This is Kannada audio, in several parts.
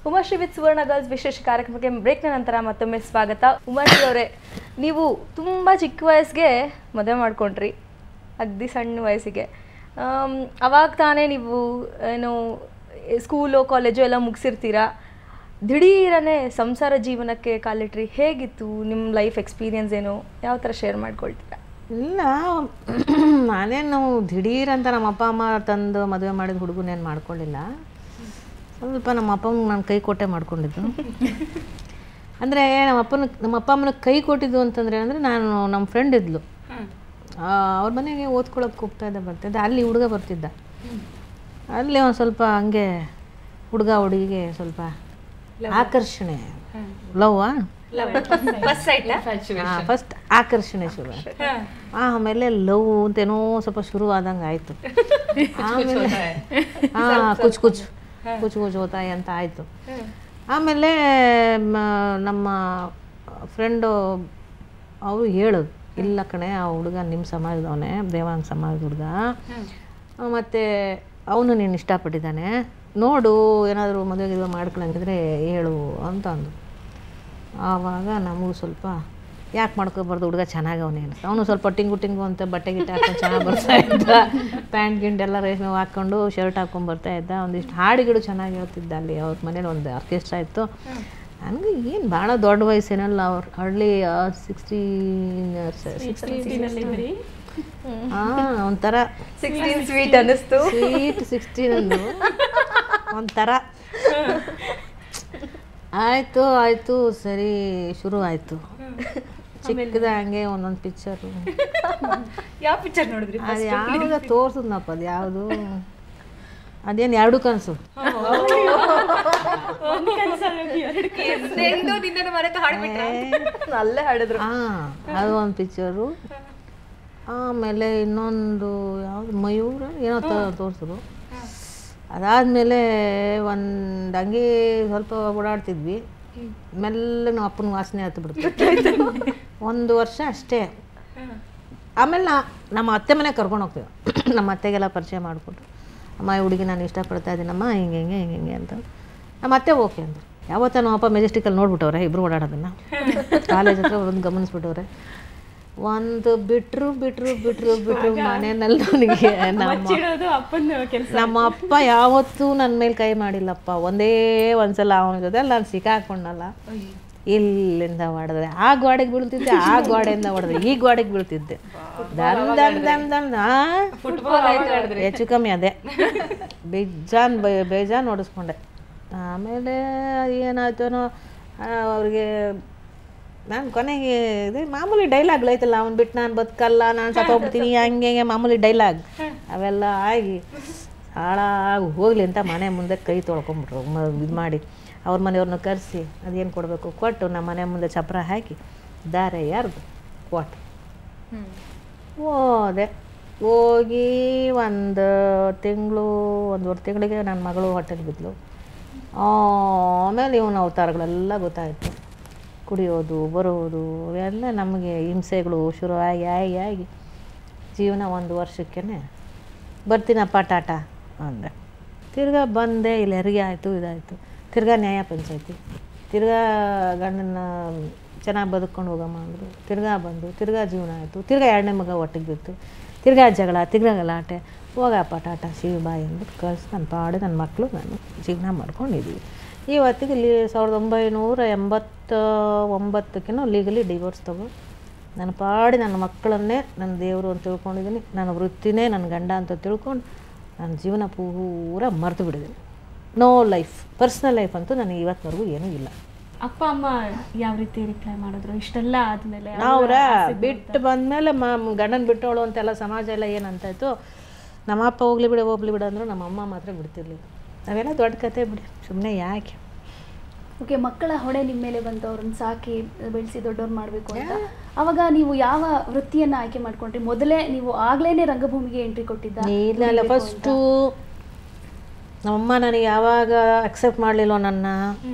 ಉಮಾಶ್ರೀ ವಿತ್ ಸುವರ್ಣ ಗರ್ಲ್ಸ್ ವಿಶೇಷ ಕಾರ್ಯಕ್ರಮಕ್ಕೆ ಬ್ರೇಕ್ನ ನಂತರ ಮತ್ತೊಮ್ಮೆ ಸ್ವಾಗತ ಉಮಾಶ್ರೀ ಅವರೇ ನೀವು ತುಂಬ ಚಿಕ್ಕ ವಯಸ್ಸಿಗೆ ಮದುವೆ ಮಾಡ್ಕೊಂಡ್ರಿ ಅಗ್ದಿ ಸಣ್ಣ ವಯಸ್ಸಿಗೆ ಆಮ್, ಅವಾಗ ತಾನೇ ನೀವು ಏನು ಸ್ಕೂಲು ಕಾಲೇಜು ಎಲ್ಲ ಮುಗಿಸಿರ್ತೀರಾ ದಿಢೀರನೇ ಸಂಸಾರ ಜೀವನಕ್ಕೆ ಕಾಲಿಟ್ರಿ ಹೇಗಿತ್ತು ನಿಮ್ಮ ಲೈಫ್ ಎಕ್ಸ್ಪೀರಿಯನ್ಸ್ ಏನು ಯಾವ ಥರ ಶೇರ್ ಮಾಡ್ಕೊಳ್ತೀರಾ ಇಲ್ಲ ನಾನೇನು ದಿಢೀರ್ ಅಂತ ನಮ್ಮ ಅಪ್ಪ ಅಮ್ಮ ತಂದು ಮದುವೆ ಮಾಡಿದ ಹುಡುಗನೇನು ಮಾಡ್ಕೊಳ್ಳಿಲ್ಲ ಸ್ವಲ್ಪ ನಮ್ಮ ಅಪ್ಪನಿಗೆ ನಾನು ಕೈ ಕೊಟ್ಟೆ ಮಾಡ್ಕೊಂಡಿದ್ದು ಅಂದರೆ ನಮ್ಮ ಅಪ್ಪನ ನಮ್ಮ ಅಪ್ಪ ಅಮ್ಮನ ಕೈ ಕೊಟ್ಟಿದ್ದು ಅಂತಂದರೆ ಅಂದರೆ ನಾನು ನಮ್ಮ ಫ್ರೆಂಡ್ ಇದ್ಲು ಅವ್ರ ಮನೆಗೆ ಓದ್ಕೊಳಕ್ಕೆ ಹೋಗ್ತಾ ಇದ್ದೆ ಬರ್ತಿದ್ದೆ ಅಲ್ಲಿ ಹುಡುಗ ಬರ್ತಿದ್ದ ಅಲ್ಲಿ ಒಂದು ಸ್ವಲ್ಪ ಹಂಗೆ ಹುಡುಗ ಹುಡುಗಿಗೆ ಸ್ವಲ್ಪ ಆಕರ್ಷಣೆ ಲವ್ವಾ ಫಸ್ಟ್ ಆಕರ್ಷಣೆ ಶುರು ಆಯ್ತು. ಆಮೇಲೆ ಲವ್ ಅಂತೇನೋ ಸ್ವಲ್ಪ ಶುರು ಆದಂಗೆ ಆಯಿತು ಆಮೇಲೆ ಹಾಂ ಕುಚ್ ಕುಚ್ ಕುಚ್ ಕುಚ್ ಹೋತಾಯಿ ಅಂತ ಆಯಿತು ಆಮೇಲೆ ಮ- ನಮ್ಮ ಫ್ರೆಂಡು ಅವರು ಹೇಳೋದು ಇಲ್ಲ ಕಣೆ ಆ ಹುಡುಗ ನಿಮ್ಮ ಸಮಾಜದವನೇ ದೇವಾಂಗ ಸಮಾಜದ ಹುಡುಗ ಮತ್ತು ಅವನು ನೀನು ಇಷ್ಟಪಟ್ಟಿದ್ದಾನೆ ನೋಡು ಏನಾದರೂ ಮದುವೆ ಗಿದುವೆ ಮಾಡ್ಕೊಳಂಗಿದ್ರೆ ಹೇಳು ಅಂತ ಅಂದು ಆವಾಗ ನಮಗೂ ಸ್ವಲ್ಪ ಯಾಕೆ ಮಾಡ್ಕೋಬಾರ್ದು ಹುಡುಗ ಚೆನ್ನಾಗಿ ಅವನೇ ಅನಿಸ್ತು ಅವನು ಸ್ವಲ್ಪ ಟಿಂಗು ಟಿಂಗು ಅಂತ ಬಟ್ಟೆ ಗಿಟ್ಟೆ ಹಾಕೊಂಡು ಚೆನ್ನಾಗಿ ಬರ್ತಾ ಇದ್ದ ಪ್ಯಾಂಟ್ ಗಿಂಟ್ ಎಲ್ಲ ರೇಷ್ಮೆ ಹಾಕ್ಕೊಂಡು ಶರ್ಟ್ ಹಾಕ್ಕೊಂಡು ಬರ್ತಾ ಇದ್ದ ಒಂದಿಷ್ಟು ಹಾಡುಗಳು ಚೆನ್ನಾಗಿ ಹೇಳ್ತಿದ್ದ ಅಲ್ಲಿ ಅವ್ರ ಮನೇಲಿ ಒಂದು ಆರ್ಕೆಸ್ಟ್ರಾ ಇತ್ತು ನನಗೆ ಏನು ಭಾಳ ದೊಡ್ಡ ವಯಸ್ಸೇನಲ್ಲ ಅವ್ರು ಹಳ್ಳಿ ಸಿಕ್ಸ್ಟೀನ್ ಹಾಂ ಒಂಥರ ಸಿಕ್ಸ್ಟೀನ್ ಸ್ವೀಟ್ ಅನ್ನಿಸ್ತು ಸ್ವೀಟ್ ಸಿಕ್ಸ್ಟೀನ್ ಅಂದು ಒಂಥರ ಆಯಿತು ಆಯಿತು ಸರಿ ಶುರು ಆಯಿತು ಚಿಕ್ಕದ ಹಂಗೆ ಒಂದೊಂದು ಪಿಕ್ಚರು ಯಾವ ಪಿಕ್ಚರ್ ನೋಡಿದ್ರಿ ಅದು ಯಾವಾಗ ತೋರ್ಸದ್ನಪ್ಪ ಅದು ಯಾವುದು ಅದೇನು ಎರಡು ಕನಸು ಅಲ್ಲೇ ಹಾಡಿದ್ರು ಹಾಂ ಅದು ಒಂದು ಪಿಕ್ಚರು ಆಮೇಲೆ ಇನ್ನೊಂದು ಯಾವುದು ಮಯೂರ ಏನೋ ತೋರಿಸಿದ್ರು ಅದಾದಮೇಲೆ ಒಂದು ಹಂಗೆ ಸ್ವಲ್ಪ ಓಡಾಡ್ತಿದ್ವಿ ಮೆಲ್ಲ ನಮ್ಮ ಅಪ್ಪನ ವಾಸನೆ ಹತ್ತು ಬಿಡ್ತು ಒಂದು ವರ್ಷ ಅಷ್ಟೇ ಆಮೇಲೆ ನಾ ನಮ್ಮ ಅತ್ತೆ ಮನೆಗೆ ಕರ್ಕೊಂಡು ಹೋಗ್ತೀವಿ ನಮ್ಮ ಅತ್ತೆಗೆಲ್ಲ ಪರಿಚಯ ಮಾಡಿಕೊಟ್ಟು ಅಮ್ಮ ಈ ಹುಡುಗಿ ನಾನು ಇಷ್ಟಪಡ್ತಾ ಇದ್ದೀನಮ್ಮ ಹಿಂಗೆ ಹಿಂಗೆ ಹಿಂಗೆ ಹಿಂಗೆ ಅಂತ ನಮ್ಮ ಅತ್ತೆ ಓಕೆ ಅಂದರು ಯಾವತ್ತ ನಮ್ಮ ಅಪ್ಪ ಮೆಜೆಸ್ಟಿಕಲ್ಲಿ ನೋಡ್ಬಿಟ್ಟವ್ರೆ ಇಬ್ಬರು ಓಡಾಡೋದನ್ನು ಕಾಲೇಜ್ ಹತ್ರ ಒಂದು ಗಮನಿಸ್ಬಿಟ್ಟವ್ರೆ ಒಂದು ಬಿಟ್ರು ಬಿಟ್ರು ಬಿಟ್ರು ಬಿಟ್ರು ಮನೆಯಲ್ಲಿ ನನಗೆ ನಮ್ಮ ಇಡೋದು ಅಪ್ಪನ ಕೆಲಸ ನಮ್ಮ ಅಪ್ಪ ಯಾವತ್ತೂ ನನ್ನ ಮೇಲೆ ಕೈ ಮಾಡಿಲ್ಲಪ್ಪ ಒಂದೇ ಒಂದ್ಸಲ ಅವನ ಜೊತೆ ನಾನು ಸಿಕ್ಕಾಕೊಂಡಲ್ಲ ಇಲ್ಲಿಂದ ಹೊಡೆದ್ರೆ ಆ ಗೋಡೆಗೆ ಬೀಳ್ತಿದ್ದೆ ಆ ಗೋಡೆಯಿಂದ ಹೊಡೆದ್ರೆ ಈ ಗೋಡೆಗೆ ಬೀಳ್ತಿದ್ದೆ ದನ್ ದನ್ ದನ್ ದನ್ ಆ? ಹೆಚ್ಚು ಕಮ್ಮಿ ಅದೇ ಬೇಜಾನ್ ಬೇ- ಬೇಜಾನ್ ಹೊಡಿಸ್ಕೊಂಡೆ ಆಮೇಲೆ ಏನಾಯ್ತೇನೋ ಅವ್ರಿಗೆ ನಾನು ಕೊನೆಗೆ ಇದು ಮಾಮೂಲಿ ಡೈಲಾಗ್ಲೈತಲ್ಲ ಅವ್ನು ಬಿಟ್ಟು ನಾನು ಬದುಕಲ್ಲ ನಾನು ಸತ್ತೋಗ್ಬಿಡ್ತೀನಿ ಹಂಗೆ ಹಿಂಗೆ ಮಾಮೂಲಿ ಡೈಲಾಗ್ ಅವೆಲ್ಲ ಆಗಿ ಹಾಳಾಗಿ ಹೋಗ್ಲಿ ಅಂತ ಮನೆ ಮುಂದೆ ಕೈ ತೊಳ್ಕೊಂಬಿಟ್ರು ಇದು ಮಾಡಿ ಅವ್ರ ಮನೆಯವ್ರನ್ನ ಕರೆಸಿ ಅದೇನು ಕೊಡಬೇಕು ಕೊಟ್ಟು ನಮ್ಮ ಮನೆ ಮುಂದೆ ಚಪ್ರ ಹಾಕಿ ದಾರೆ ಯಾರ್ದು ಕೊಟ್ಟು ಹೋದೆ ಹೋಗಿ ಒಂದು ತಿಂಗಳು ಒಂದೂವರೆ ತಿಂಗಳಿಗೆ ನನ್ನ ಮಗಳು ಹೊಟ್ಟೆಗೆ ಬಿದ್ಲು ಆಮೇಲೆ ಇವನ ಅವತಾರಗಳೆಲ್ಲ ಗೊತ್ತಾಯಿತು ಕುಡಿಯೋದು ಬರೋದು ಅವೆಲ್ಲ ನಮಗೆ ಹಿಂಸೆಗಳು ಶುರು ಆಗಿ ಆಗಿ ಆಗಿ ಜೀವನ ಒಂದು ವರ್ಷಕ್ಕೇ ಬರ್ತೀನಪ್ಪ ಟಾಟಾ ಅಂದೆ ತಿರ್ಗಾ ಬಂದೆ ಇಲ್ಲಿ ಹೆರಿಗೆ ಆಯಿತು ಇದಾಯಿತು ತಿರ್ಗಾ ನ್ಯಾಯ ಪಂಚಾಯತಿ ತಿರ್ಗಾ ಗಂಡನ ಚೆನ್ನಾಗಿ ಬದುಕೊಂಡು ಹೋಗಮ್ಮ ಅಂದರು ತಿರ್ಗಾ ಬಂದು ತಿರ್ಗಾ ಜೀವನ ಆಯಿತು ತಿರ್ಗಾ ಎರಡನೇ ಮಗ ಒಟ್ಟಿಗೆ ಬಿತ್ತು ತಿರ್ಗಾ ಜಗಳ ತಿರ್ಗಾ ಗಲಾಟೆ ಹೋಗಪ್ಪ ಟಾಟಾ ಶಿವ ಬಾಯಿ ಅಂದ್ಬಿಟ್ಟು ಕಳ್ಸಿ ನನ್ನ ಪಾಡು ನನ್ನ ಮಕ್ಕಳು ನಾನು ಜೀವನ ಮಾಡ್ಕೊಂಡಿದ್ದೀವಿ ಇವತ್ತಿಗೆ ಇಲ್ಲಿ ಸಾವಿರದ ಒಂಬೈನೂರ ಎಂಬತ್ತ ಒಂಬತ್ತಕ್ಕೇನೋ ಲೀಗಲಿ ಡಿವೋರ್ಸ್ ತಗೋ ನನ್ನ ಪಾಡಿ ನನ್ನ ಮಕ್ಕಳನ್ನೇ ನನ್ನ ದೇವರು ಅಂತ ತಿಳ್ಕೊಂಡಿದ್ದೀನಿ ನನ್ನ ವೃತ್ತಿನೇ ನನ್ನ ಗಂಡ ಅಂತ ತಿಳ್ಕೊಂಡು ನನ್ನ ಜೀವನ ಪೂರ ಮರೆತು ಬಿಟ್ಟಿದ್ದೀನಿ ನೋ ಲೈಫ್ ಪರ್ಸ್ನಲ್ ಲೈಫ್ ಅಂತೂ ನನಗೆ ಇವತ್ತಿನವರೆಗೂ ಏನೂ ಇಲ್ಲ ಅಪ್ಪ ಅಮ್ಮ ಯಾವ ರೀತಿ ರಿಪ್ಲೈ ಮಾಡಿದ್ರು ಇಷ್ಟೆಲ್ಲ ಆದ್ಮೇಲೆ ನಾವ್ರ ಬಿಟ್ಟು ಬಂದಮೇಲೆ ಮ ಗಂಡನ ಬಿಟ್ಟವಳು ಅಂತೆಲ್ಲ ಸಮಾಜ ಎಲ್ಲ ಏನಂತಾಯ್ತು ನಮ್ಮ ಅಪ್ಪ ಹೋಗ್ಲಿ ಬಿಡು ಹೋಗ್ಲಿ ಬಿಡು ಅಂದರು ನಮ್ಮ ಅಮ್ಮ ಮಾತ್ರ ಬಿಡ್ತಿರ್ಲಿಲ್ಲ ಅವೆಲ್ಲ ದೊಡ್ಡ ಕತೆ ಬಿಡಿ ಸುಮ್ಮನೆ ಯಾಕೆ ಓಕೆ ಮಕ್ಕಳ ಹೊಣೆ ನಿಮ್ಮ ಮೇಲೆ ಬಂತು ಅವ್ರನ್ನ ಸಾಕಿ ಬೆಳೆಸಿ ದೊಡ್ಡವ್ರು ಮಾಡಬೇಕು ಅಂತ ಅವಾಗ ನೀವು ಯಾವ ವೃತ್ತಿಯನ್ನ ಆಯ್ಕೆ ಮಾಡ್ಕೊಂಡ್ರಿ ಮೊದಲೇ ನೀವು ಆಗ್ಲೇನೆ ರಂಗಭೂಮಿಗೆ ಎಂಟ್ರಿ ಕೊಟ್ಟಿದ್ದ ಇಲ್ಲ ಇಲ್ಲ ಫಸ್ಟು ನಮ್ಮಮ್ಮ ನನಗೆ ಯಾವಾಗ ಅಕ್ಸೆಪ್ಟ್ ಮಾಡಲಿಲ್ಲ ನನ್ನ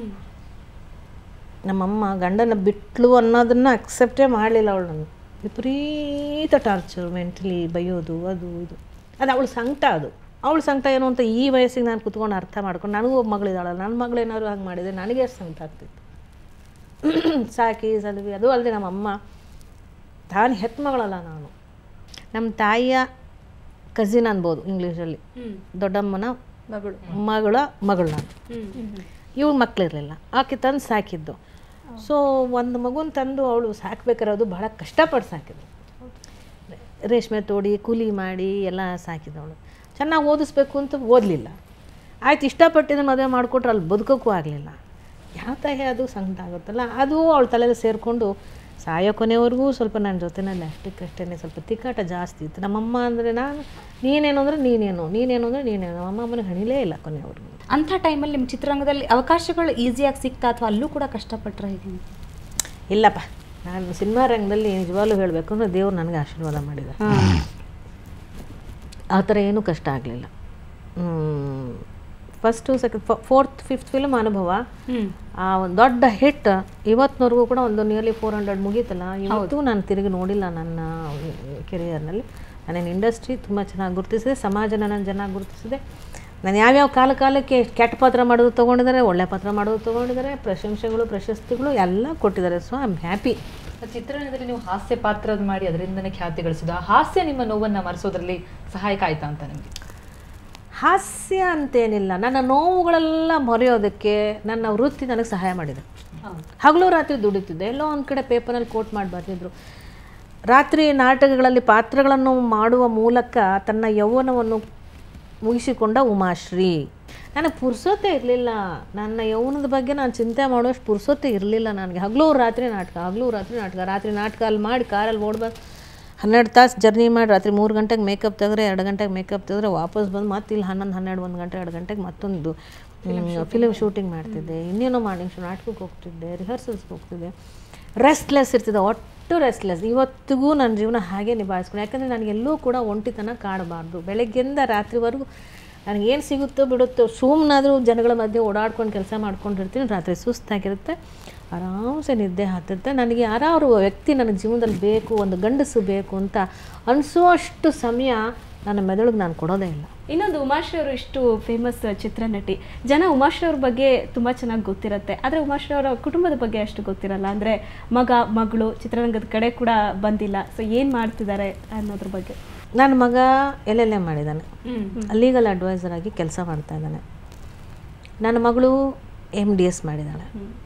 ನಮ್ಮಮ್ಮ ಗಂಡನ ಬಿಟ್ಲು ಅನ್ನೋದನ್ನ ಅಕ್ಸೆಪ್ಟೇ ಮಾಡಲಿಲ್ಲ ಅವಳು ನನ್ನ ವಿಪರೀತ ಟಾರ್ಚರ್ ಮೆಂಟಲಿ ಬೈಯೋದು ಅದು ಇದು ಅದು ಅವಳು ಸಂಕಟ ಅದು ಅವಳು ಸಂಕಟ ಏನು ಅಂತ ಈ ವಯಸ್ಸಿಗೆ ನಾನು ಕುತ್ಕೊಂಡು ಅರ್ಥ ಮಾಡ್ಕೊಂಡು ನನಗೂ ಒಬ್ಬ ಮಗಳಿದ್ದಾಳಲ್ಲ ನನ್ನ ಮಗಳು ಏನಾದ್ರು ಹಾಗೆ ಮಾಡಿದರೆ ನನಗೆ ಎಷ್ಟು ಸಂಕಟ ಆಗ್ತಿತ್ತು ಸಾಕಿ ಸಲುವಿ ಅದು ಅಲ್ಲದೆ ನಮ್ಮಮ್ಮ ತಾನು ಹೆತ್ತ ಮಗಳಲ್ಲ ನಾನು ನಮ್ಮ ತಾಯಿಯ ಕಸಿನ್ ಅನ್ಬೋದು ಇಂಗ್ಲೀಷಲ್ಲಿ ದೊಡ್ಡಮ್ಮನ ಮಗಳು ಮಗಳ ಮಗಳು ನಾನು ಇವಳು ಮಕ್ಕಳಿರಲಿಲ್ಲ ಆಕೆ ತಂದು ಸಾಕಿದ್ದು ಸೊ ಒಂದು ಮಗುನ ತಂದು ಅವಳು ಸಾಕ್ಬೇಕಾರೋದು ಭಾಳ ಕಷ್ಟಪಟ್ಟು ಸಾಕಿದ್ರು ರೇಷ್ಮೆ ತೋಡಿ ಕೂಲಿ ಮಾಡಿ ಎಲ್ಲ ಸಾಕಿದವಳು ಚೆನ್ನಾಗಿ ಓದಿಸ್ಬೇಕು ಅಂತ ಓದಲಿಲ್ಲ ಆಯ್ತು ಇಷ್ಟಪಟ್ಟಿದ್ದು ಮದುವೆ ಮಾಡಿಕೊಟ್ರೆ ಅಲ್ಲಿ ಬದುಕೋಕ್ಕೂ ಆಗಲಿಲ್ಲ ಯಾವ ತಾಯಿ ಅದು ಸಂಕಟ ಆಗುತ್ತಲ್ಲ ಅದು ಅವಳ ತಲೆಯಲ್ಲಿ ಸೇರಿಕೊಂಡು ಸಾಯೋ ಕೊನೆವರೆಗೂ ಸ್ವಲ್ಪ ನನ್ನ ಜೊತೆನಲ್ಲಿ ಅಷ್ಟಕ್ಕಷ್ಟೇ ಸ್ವಲ್ಪ ತಿಕ್ಕಾಟ ಜಾಸ್ತಿ ಇತ್ತು ನಮ್ಮಮ್ಮ ಅಂದರೆ ನಾನು ನೀನೇನು ಅಂದರೆ ನೀನೇನು ನೀನೇನು ಅಂದರೆ ನೀನೇನು ನಮ್ಮ ಅಮ್ಮನಿಗೆ ಹಣಿಲೇ ಇಲ್ಲ ಕೊನೆವರೆಗೂ ಅಂಥ ಟೈಮಲ್ಲಿ ನಿಮ್ಮ ಚಿತ್ರರಂಗದಲ್ಲಿ ಅವಕಾಶಗಳು ಈಸಿಯಾಗಿ ಸಿಗ್ತಾ ಅಥವಾ ಅಲ್ಲೂ ಕೂಡ ಕಷ್ಟಪಟ್ಟರೆ ಹೇಗೆ ಇಲ್ಲಪ್ಪ ನಾನು ಸಿನಿಮಾ ರಂಗದಲ್ಲಿ ನಿಜವಾಗ್ಲೂ ಹೇಳಬೇಕು ಅಂದರೆ ದೇವ್ರು ನನಗೆ ಆಶೀರ್ವಾದ ಮಾಡಿದ ಆ ಥರ ಏನೂ ಕಷ್ಟ ಆಗಲಿಲ್ಲ first second fourth fifth film ಅನುಭವ ಆ ಒಂದು ದೊಡ್ಡ ಹಿಟ್ ಇವತ್ತಿನವರೆಗೂ ಕೂಡ ಒಂದು ನಿಯರ್ಲಿ ಫೋರ್ ಹಂಡ್ರೆಡ್ ಮುಗೀತಲ್ಲ ಇವತ್ತು ನಾನು ತಿರುಗಿ ನೋಡಿಲ್ಲ ನನ್ನ ಕೆರಿಯರ್ನಲ್ಲಿ ನನ್ನ ಇಂಡಸ್ಟ್ರಿ ತುಂಬ ಚೆನ್ನಾಗಿ ಗುರುತಿಸಿದೆ ಸಮಾಜ ನನ್ನ ಚೆನ್ನಾಗಿ ಗುರುತಿಸಿದೆ ನಾನು ಯಾವ್ಯಾವ ಕಾಲ ಕಾಲಕ್ಕೆ ಕೆಟ್ಟ ಪಾತ್ರ ಮಾಡೋದು ತೊಗೊಂಡಿದ್ದಾರೆ ಒಳ್ಳೆ ಪಾತ್ರ ಮಾಡೋದು ತೊಗೊಂಡಿದ್ದಾರೆ ಪ್ರಶಂಸೆಗಳು ಪ್ರಶಸ್ತಿಗಳು ಎಲ್ಲ ಕೊಟ್ಟಿದ್ದಾರೆ ಸೊ ಐ ಆಮ್ ಹ್ಯಾಪಿ ಚಿತ್ರರಂಗದಲ್ಲಿ ನೀವು ಹಾಸ್ಯ ಪಾತ್ರ ಮಾಡಿ ಅದರಿಂದನೇ ಖ್ಯಾತಿ ಗಳಿಸಿದ ಆ ಹಾಸ್ಯ ನಿಮ್ಮ ನೋವನ್ನ ಮರೆಸೋದ್ರಲ್ಲಿ ಸಹಾಯಕ ಆಯ್ತಾ ಅಂತ ನಿಮಗೆ ಹಾಸ್ಯ ಅಂತೇನಿಲ್ಲ ನನ್ನ ನೋವುಗಳೆಲ್ಲ ಮರೆಯೋದಕ್ಕೆ ನನ್ನ ವೃತ್ತಿ ನನಗೆ ಸಹಾಯ ಮಾಡಿದೆ ಹಗಲು ರಾತ್ರಿ ದುಡಿತಿದ್ದೆ ಎಲ್ಲೋ ಒಂದು ಕಡೆ ಪೇಪರಲ್ಲಿ ಕೋಟ್ ಮಾಡಿ ಬರ್ತಿದ್ರು ರಾತ್ರಿ ನಾಟಕಗಳಲ್ಲಿ ಪಾತ್ರಗಳನ್ನು ಮಾಡುವ ಮೂಲಕ ತನ್ನ ಯೌವನವನ್ನು ಮುಗಿಸಿಕೊಂಡ ಉಮಾಶ್ರೀ ನನಗೆ ಪುರ್ಸೊತ್ತೆ ಇರಲಿಲ್ಲ ನನ್ನ ಯೌವನದ ಬಗ್ಗೆ ನಾನು ಚಿಂತೆ ಮಾಡೋಷ್ಟು ಪುರ್ಸೊತ್ತೆ ಇರಲಿಲ್ಲ ನನಗೆ ಹಗಲು ರಾತ್ರಿ ನಾಟಕ ಹಗಲು ರಾತ್ರಿ ನಾಟಕ ರಾತ್ರಿ ನಾಟಕ ಅಲ್ಲಿ ಮಾಡಿ ಕಾರಲ್ಲಿ ಓಡ್ಬಂದು ಹನ್ನೆರಡು ತಾಸು ಜರ್ನಿ ಮಾಡಿ ರಾತ್ರಿ ಮೂರು ಗಂಟೆಗೆ ಮೇಕಪ್ ತೆಗೆದ್ರೆ ಎರಡು ಗಂಟೆಗೆ ಮೇಕಪ್ ತೆಗೆದ್ರೆ ವಾಪಸ್ ಬಂದು ಮತ್ತೆ ಇಲ್ಲಿ ಹನ್ನೊಂದು ಹನ್ನೆರಡು ಒಂದು ಗಂಟೆ ಎರಡು ಗಂಟೆಗೆ ಮತ್ತೊಂದು ಫಿಲಿಮ್ ಶೂಟಿಂಗ್ ಮಾಡ್ತಿದ್ದೆ ಇನ್ನೇನೋ ಮಾರ್ನಿಂಗ್ ಶೋ ನಾಟಕಕ್ಕೆ ಹೋಗ್ತಿದ್ದೆ ರಿಹರ್ಸಲ್ಸ್ಗೆ ಹೋಗ್ತಿದ್ದೆ ರೆಸ್ಟ್ಲೆಸ್ ಇರ್ತಿದ್ದೆ ಒಟ್ಟು ರೆಸ್ಟ್ಲೆಸ್ ಇವತ್ತಿಗೂ ನನ್ನ ಜೀವನ ಹಾಗೆ ನಿಭಾಯಿಸ್ಕೊಂಡು ಯಾಕಂದರೆ ನನಗೆಲ್ಲೂ ಕೂಡ ಒಂಟಿತನ ಕಾಡಬಾರ್ದು ಬೆಳಗ್ಗೆಯಿಂದ ರಾತ್ರಿವರೆಗೂ ನನಗೇನು ಸಿಗುತ್ತೋ ಬಿಡುತ್ತೋ ಸುಮ್ಮನಾದರೂ ಜನಗಳ ಮಧ್ಯೆ ಓಡಾಡ್ಕೊಂಡು ಕೆಲಸ ಮಾಡ್ಕೊಂಡಿರ್ತೀನಿ ರಾತ್ರಿ ಸುಸ್ತಾಗಿರುತ್ತೆ ಆರಾಮ್ಸೆ ನಿದ್ದೆ ಹತ್ತುತ್ತೆ ನನಗೆ ಯಾರಾದ್ರು ವ್ಯಕ್ತಿ ನನ್ನ ಜೀವನದಲ್ಲಿ ಬೇಕು ಒಂದು ಗಂಡಸು ಬೇಕು ಅಂತ ಅನಿಸೋಷ್ಟು ಸಮಯ ನನ್ನ ಮೆದುಳಿಗೆ ನಾನು ಕೊಡೋದೇ ಇಲ್ಲ ಇನ್ನೊಂದು ಉಮಾಶ್ರೀ ಅವರು ಇಷ್ಟು ಫೇಮಸ್ ಚಿತ್ರನಟಿ ಜನ ಉಮಾಶ್ರೀ ಅವ್ರ ಬಗ್ಗೆ ತುಂಬ ಚೆನ್ನಾಗಿ ಗೊತ್ತಿರುತ್ತೆ ಆದರೆ ಉಮಾಶ್ರೀ ಅವರ ಕುಟುಂಬದ ಬಗ್ಗೆ ಅಷ್ಟು ಗೊತ್ತಿರಲ್ಲ ಅಂದರೆ ಮಗ ಮಗಳು ಚಿತ್ರರಂಗದ ಕಡೆ ಕೂಡ ಬಂದಿಲ್ಲ ಸೊ ಏನು ಮಾಡ್ತಿದ್ದಾರೆ ಅನ್ನೋದ್ರ ಬಗ್ಗೆ ನನ್ನ ಮಗ ಎಲ್ ಎಲ್ ಎಮ್ ಮಾಡಿದ್ದಾನೆ ಲೀಗಲ್ ಅಡ್ವೈಸರ್ ಆಗಿ ಕೆಲಸ ಮಾಡ್ತಾ ಇದ್ದಾನೆ ನನ್ನ ಮಗಳು ಎಮ್ ಡಿ ಎಸ್ ಮಾಡಿದ್ದಾಳೆ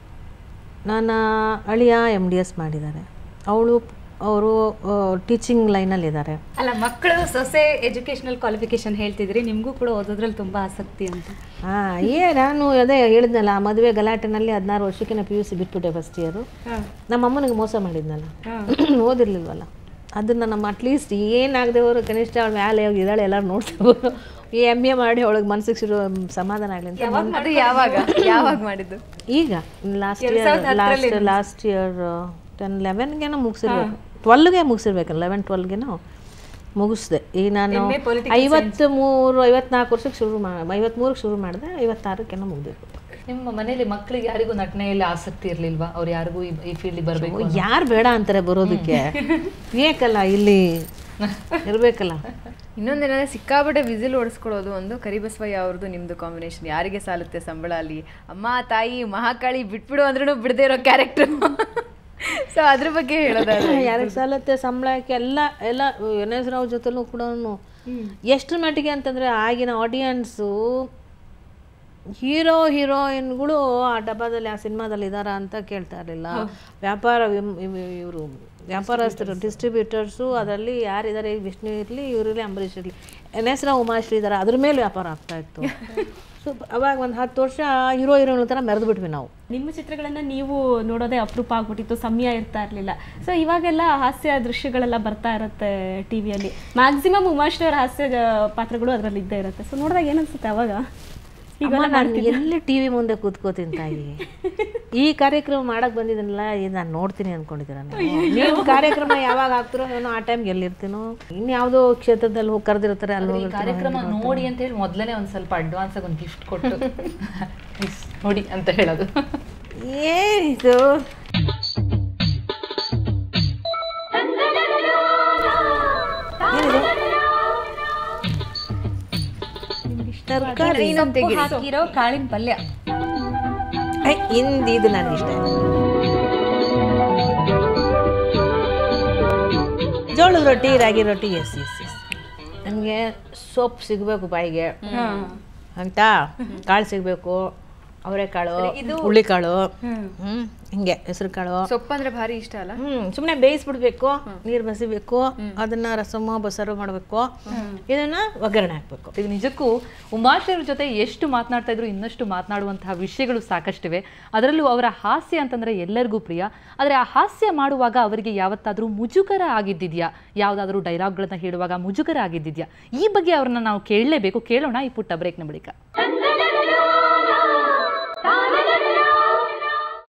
ನನ್ನ ಅಳಿಯ ಎಮ್ ಡಿ ಎಸ್ ಮಾಡಿದ್ದಾರೆ ಅವಳು ಅವರು ಟೀಚಿಂಗ್ ಲೈನಲ್ಲಿದ್ದಾರೆ ಅಲ್ಲ ಮಕ್ಕಳು ಸೊಸೆ ಎಜುಕೇಶನಲ್ ಕ್ವಾಲಿಫಿಕೇಶನ್ ಹೇಳ್ತಿದ್ರಿ ನಿಮಗೂ ಕೂಡ ಓದೋದ್ರಲ್ಲಿ ತುಂಬ ಆಸಕ್ತಿ ಅಂತ ಹಾಂ ಏ ನಾನು ಅದೇ ಹೇಳಿದ್ನಲ್ಲ ಆ ಮದುವೆ ಗಲಾಟೆನಲ್ಲಿ ಹದಿನಾರು ವರ್ಷಕ್ಕೆ ನಾನು ಪಿ ಯು ಸಿ ಬಿಟ್ಬಿಟ್ಟೆ ಫಸ್ಟ್ ಇಯರು ನಮ್ಮ ಅಮ್ಮನಿಗೆ ಮೋಸ ಮಾಡಿದ್ನಲ್ಲ ಓದಿರ್ಲಿಲ್ವಲ್ಲ ಅದನ್ನು ನಮ್ಮ ಅಟ್ಲೀಸ್ಟ್ ಏನಾಗದೆ ಅವರು ಕನಿಷ್ಠ ಅವಳು ಮ್ಯಾಲೆ ಹೋಗಿ ಇದ್ದಾಳೆ ಎಲ್ಲರೂ ನೋಡ್ತಿರ್ಬೋದು ಈ ಎಮ್ ಎ ಮಾಡಿ ಅವಳಿಗೆ ಮನಸ್ಸಿಗೆ ಶುರು ಸಮಾಧಾನ ಆಗಲಿ ಅಂತ ಅದು ಯಾವಾಗ ಯಾವಾಗ ಮಾಡಿದ್ದು ಈಗ last year last last year ten ಲೆವೆನ್ಗೆನೋ ಮುಗಿಸಿರ್ಬೇಕು ಟ್ವೆಲ್ಗೆ ಮುಗಿಸಿರ್ಬೇಕು ಲೆವೆನ್ ಟ್ವೆಲ್ಗೆನೋ ಮುಗಿಸ್ದೆ ಈಗ ನಾನು ಐವತ್ತು ಮೂರು ಐವತ್ನಾಲ್ಕು ವರ್ಷಕ್ಕೆ ಶುರು ಮಾ ಐವತ್ಮೂರಕ್ಕೆ ಶುರು ಮಾಡಿದೆ ಐವತ್ತಾರಕ್ಕೇನೋ ಮುಗ್ದಿರ್ಬೇಕು ನಿಮ್ಮ ಮನೇಲಿ ಮಕ್ಕಳಿಗೆ ಯಾರಿಗೂ ನಟನೆಯಲ್ಲಿ ಆಸಕ್ತಿ ಇರ್ಲಿಲ್ವಾ ಅವ್ರು ಯಾರಿಗೂ ಈ- ಈ ಫೀಲ್ಡಿಗೆ ಬರಬೇಕು ಯಾರು ಬೇಡ ಅಂತಾರೆ ಬರೋದಕ್ಕೆ ಬೇಕಲ್ಲ ಇಲ್ಲಿ ಇರಬೇಕಲ್ಲ ಇನ್ನೊಂದೇನಂದ್ರೆ ಸಿಕ್ಕಾಪಟ್ಟೆ ವಿಸಿಲ್ ಓಡಿಸ್ಕೊಳ್ಳೋದು ಒಂದು ಕರಿಬಸವಯ್ಯ ಅವ್ರದ್ದು ನಿಮ್ದು ಕಾಂಬಿನೇಷನ್ ಯಾರಿಗೆ ಸಾಲುತ್ತೆ ಸಂಬಳ ಅಲ್ಲಿ ಅಮ್ಮ ತಾಯಿ ಮಹಾಕಾಳಿ ಬಿಟ್ಬಿಡು ಅಂದ್ರೂ ಬಿಡದೇ ಇರೋ ಕ್ಯಾರೆಕ್ಟರ್ ಸೊ ಅದ್ರ ಬಗ್ಗೆ ಹೇಳೋದಾದ್ರೆ ಯಾರಿಗೆ ಸಾಲತ್ತೆ ಸಂಬಳಕ್ಕೆ ಎಲ್ಲ ಎಲ್ಲ ಎನ್ ಎಸ್ ರಾವ್ ಜೊತೆಲೂ ಕೂಡ ಎಷ್ಟು ಮಟ್ಟಿಗೆ ಅಂತಂದರೆ ಆಗಿನ ಆಡಿಯನ್ಸು ಹೀರೋ ಹೀರೋಯಿನ್ಗಳು ಆ ಡಬ್ಬದಲ್ಲಿ ಆ ಸಿನಿಮಾದಲ್ಲಿ ಇದ್ದಾರಾ ಅಂತ ಕೇಳ್ತಾ ಇರಲಿಲ್ಲ ವ್ಯಾಪಾರ ಇವರು ವ್ಯಾಪಾರಸ್ಥರು ಡಿಸ್ಟ್ರಿಬ್ಯೂಟರ್ಸು ಅದರಲ್ಲಿ ಯಾರಿದ್ದಾರೆ ವಿಷ್ಣು ಇರಲಿ ಇವರಲ್ಲಿ ಅಂಬರೀಷ್ ಇರಲಿ ಎನ್ ಎಸ್ ರಾವ್ ಉಮಾಶ್ರೀ ಇದ್ದಾರೆ ಅದ್ರ ಮೇಲೆ ವ್ಯಾಪಾರ ಆಗ್ತಾ ಇತ್ತು ಸೊ ಅವಾಗ ಒಂದು ಹತ್ತು ವರ್ಷ ಹೀರೋ ಹೀರೋಯಿನ್ ಥರ ಮೆರೆದು ಬಿಟ್ವಿ ನಾವು ನಿಮ್ಮ ಚಿತ್ರಗಳನ್ನ ನೀವು ನೋಡೋದೇ ಅಪರೂಪ ಆಗ್ಬಿಟ್ಟಿತ್ತು ಸಮಯ ಇರ್ತಾ ಇರಲಿಲ್ಲ ಸೊ ಇವಾಗೆಲ್ಲ ಹಾಸ್ಯ ದೃಶ್ಯಗಳೆಲ್ಲ ಬರ್ತಾ ಇರುತ್ತೆ ಟಿ ವಿಯಲ್ಲಿ ಮ್ಯಾಕ್ಸಿಮಮ್ ಉಮಾಶ್ರೀ ಅವರ ಹಾಸ್ಯ ಜ- ಪಾತ್ರಗಳು ಅದರಲ್ಲಿ ಇದ್ದೇ ಇರುತ್ತೆ ಸೊ ನೋಡಿದಾಗ ಏನನ್ಸುತ್ತೆ ಅವಾಗ ಅಮ್ಮ, ನಾನು ಎಲ್ಲಿ ಟಿ ವಿ ಮುಂದೆ ಕೂತ್ಕೋತೀನಿ ತಾಯಿ ಈ ಕಾರ್ಯಕ್ರಮ ಮಾಡಕ್ ಬಂದಿದ್ದೀನಲ್ಲ ಇದು ನಾನು ನೋಡ್ತೀನಿ ಅನ್ಕೊಂಡಿದ್ದೀರ ನೀವು ನೀವು ಕಾರ್ಯಕ್ರಮ ಯಾವಾಗ ಆಗ್ತಿರೋ ಏನೋ ಆ ಟೈಮ್ಗೆ ಎಲ್ಲಿರ್ತೀನೋ ಇನ್ಯಾವುದೋ ಕ್ಷೇತ್ರದಲ್ಲಿ ಹೋಗಿ ಕರೆದಿರ್ತಾರೆ ಅಲ್ಲಿ ಈ ಹೋಗಿರ್ತೀನೋ ಕಾರ್ಯಕ್ರಮ ನೋಡಿ ಅಂತ ಹೇಳಿ ಮೊದಲನೇ ಒಂದು ಸ್ವಲ್ಪ ಅಡ್ವಾನ್ಸ್ ಆಗಿ ಒಂದು ಗಿಫ್ಟ್ ಕೊಟ್ಟು Please, ನೋಡಿ ಅಂತ ಹೇಳೋದು ಏನಿದು ಏನಿದು ತರಕಾರಿ ಸೊಪ್ಪು ಹಾಕಿರೋ ಕಾಳಿನ ಪಲ್ಯ ಹಿಂದಿ ಇದು ನನಗೆ ಇಷ್ಟ ಇಲ್ಲ ಜೋಳದ ರೊಟ್ಟಿ ರಾಗಿ ರೊಟ್ಟಿ ಎಸ್ ಎಸ್ ಎಸ್ ನನಗೆ ಸೊಪ್ಪು ಸಿಗಬೇಕು ಬಾಯಿಗೆ ಅಂತ ಕಾಳು ಸಿಗಬೇಕು ಅವರೆಕಾಳು ಹುಳ್ಳಿಕಾಳು ಹ್ಞೂ ಹಿಂಗೆ ಹೆಸರು ಕಾಳು ಸೊಪ್ಪು ಅಂದ್ರೆ ಭಾರಿ ಇಷ್ಟ ಅಲ್ಲ ಹ್ಞೂ ಸುಮ್ಮನೆ ಬೇಯಿಸ್ಬಿಡ್ಬೇಕು ನೀರು ಬಸಿಬೇಕು ಅದನ್ನ ರಸಮ ಬಸರು ಮಾಡಬೇಕು ಇದನ್ನ ಒಗ್ಗರಣೆ ಹಾಕ್ಬೇಕು ಇದು ನಿಜಕ್ಕೂ ಉಮಾಶ್ರೀ ಅವ್ರ ಜೊತೆ ಎಷ್ಟು ಮಾತನಾಡ್ತಾ ಇದ್ರು ಇನ್ನಷ್ಟು ಮಾತನಾಡುವಂತಹ ವಿಷಯಗಳು ಸಾಕಷ್ಟಿವೆ ಅದರಲ್ಲೂ ಅವರ ಹಾಸ್ಯ ಅಂತಂದ್ರೆ ಎಲ್ಲರಿಗೂ ಪ್ರಿಯ ಆದರೆ ಆ ಹಾಸ್ಯ ಮಾಡುವಾಗ ಅವರಿಗೆ ಯಾವತ್ತಾದರೂ ಮುಜುಗರ ಆಗಿದ್ದಿದ್ಯಾ ಯಾವುದಾದ್ರೂ ಡೈಲಾಗ್ಗಳನ್ನ ಹೇಳುವಾಗ ಮುಜುಗರ ಆಗಿದ್ದಿದ್ಯಾ ಈ ಬಗ್ಗೆ ಅವ್ರನ್ನ ನಾವು ಕೇಳಲೇಬೇಕು ಕೇಳೋಣ ಈ ಪುಟ್ಟ ಬ್ರೇಕ್ನ ಬಳಿಕ